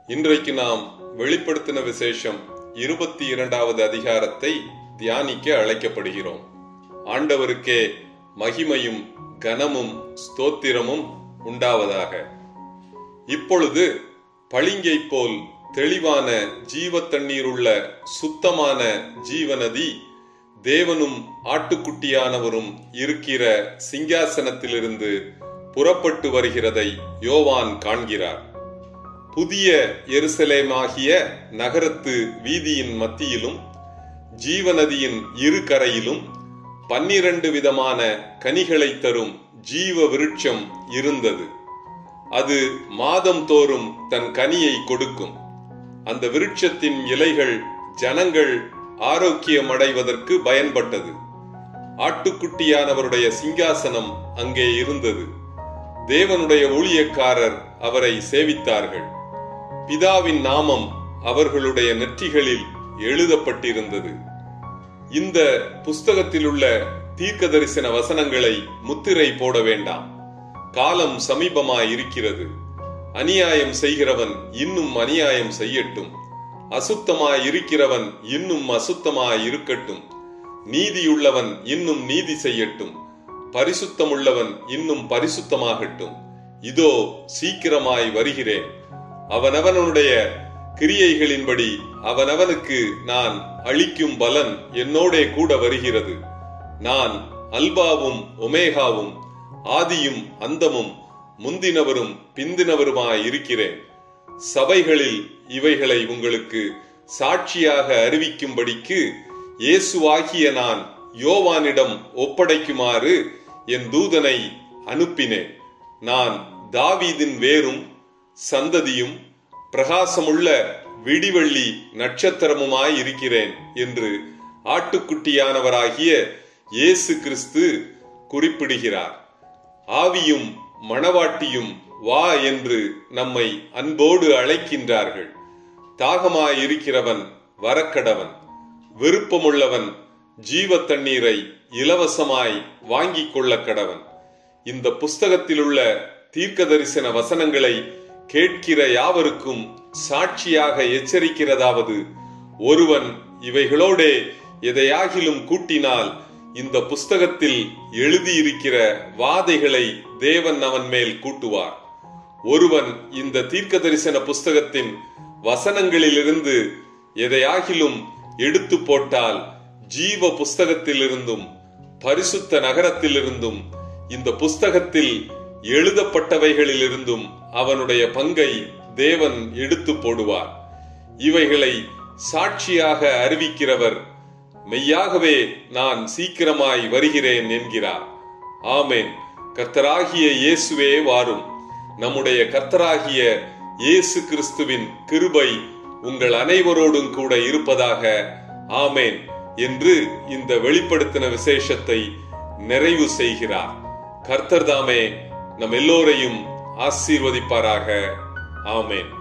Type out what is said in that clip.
இன்றைக்கு நாம் வெளிப்படுத்தின விசேஷம் இருபத்தி இரண்டாவது அதிகாரத்தை தியானிக்க அழைக்கப்படுகிறோம் ஆண்டவருக்கே மகிமையும் கனமும் ஸ்தோத்திரமும் உண்டாவதாக இப்பொழுது பளிங்கை போல் தெளிவான ஜீவ தண்ணீர் உள்ள சுத்தமான ஜீவநதி தேவனும் ஆட்டுக்குட்டியானவரும் இருக்கிற சிங்காசனத்திலிருந்து புறப்பட்டு வருகிறதை யோவான் காண்கிறார் புதிய எருசலேமாகிய நகரத்து வீதியின் மத்தியிலும் ஜீவநதியின் இரு கரையிலும் பன்னிரண்டு விதமான கனிகளை தரும் ஜீவ விருட்சம் இருந்தது அது மாதம் தோறும் தன் கனியை கொடுக்கும் அந்த விருட்சத்தின் இலைகள் ஜனங்கள் ஆரோக்கியம் அடைவதற்கு பயன்பட்டது ஆட்டுக்குட்டியானவருடைய சிங்காசனம் அங்கே இருந்தது தேவனுடைய ஊழியக்காரர் அவரை சேவித்தார்கள் பிதாவின் நாமம் அவர்களுடைய நெற்றிகளில் எழுதப்பட்டிருந்தது இந்த புஸ்தகத்தில் உள்ள தீர்க்க தரிசன வசனங்களை முத்திரை போட வேண்டாம் காலம் சமீபமாய் இருக்கிறது அநியாயம் செய்கிறவன் இன்னும் அநியாயம் செய்யட்டும் அசுத்தமாய் இருக்கிறவன் இன்னும் அசுத்தமாய் இருக்கட்டும் நீதியுள்ளவன் இன்னும் நீதி செய்யட்டும் பரிசுத்தமுள்ளவன் இன்னும் பரிசுத்தமாகட்டும் இதோ சீக்கிரமாய் வருகிறேன் அவனவனுடைய கிரியைகளின்படி அவனவனுக்கு நான் அளிக்கும் பலன் என்னோடே கூட வருகிறது நான் அல்பாவும் ஒமேகாவும் ஆதியும் அந்தமும் முந்தினவரும் பிந்தினவருமாய் இருக்கிறேன் சபைகளில் இவைகளை உங்களுக்கு சாட்சியாக அறிவிக்கும்படிக்கு இயேசுவாகிய நான் யோவானிடம் ஒப்படைக்குமாறு என் தூதனை அனுப்பினேன் நான் தாவீதின் வேரும் சந்ததியும் பிரகாசமுள்ள விடிவள்ளி நட்சத்திரமுமாய் இருக்கிறேன் என்று ஆட்டுக்குட்டியானவராகிய இயேசு கிறிஸ்து குறிப்பிடுகிறார் ஆவியும் மணவாட்டியும் வா என்று நம்மை அன்போடு அழைக்கின்றார்கள் தாகமாயிருக்கிறவன் வரக்கடவன் விருப்பமுள்ளவன் ஜீவ தண்ணீரை இலவசமாய் வாங்கிக் கொள்ள கடவன் இந்த புஸ்தகத்தில் உள்ள தீர்க்க தரிசன வசனங்களை கேட்கிற யாவருக்கும் சாட்சியாக எச்சரிக்கிறதாவது ஒருவன் இவைகளோடே எதையாகிலும் கூட்டினால் இந்த புஸ்தகத்தில் எழுதியிருக்கிற வாதைகளை தேவன் அவன் மேல் கூட்டுவார் ஒருவன் இந்த தீர்க்க தரிசன புஸ்தகத்தின் வசனங்களிலிருந்து எதையாகிலும் எடுத்து போட்டால் ஜீவ புஸ்தகத்திலிருந்தும் பரிசுத்த நகரத்திலிருந்தும் இந்த புஸ்தகத்தில் எழுதப்பட்டவைகளிலிருந்தும் அவனுடைய பங்கை தேவன் எடுத்து போடுவார் இவைகளை சாட்சியாக அறிவிக்கிறவர் மெய்யாகவே நான் சீக்கிரமாய் வருகிறேன் என்கிறார் ஆமேன் கர்த்தராகிய இயேசுவே வாரும் நம்முடைய கர்த்தராகிய இயேசு கிறிஸ்துவின் கிருபை உங்கள் அனைவரோடும் கூட இருப்பதாக ஆமேன் என்று இந்த வெளிப்படுத்தின விசேஷத்தை நிறைவு செய்கிறார் கர்த்தர் தாமே நம் எல்லோரையும் ஆசீர்வதிப்பாராக ஆமேன்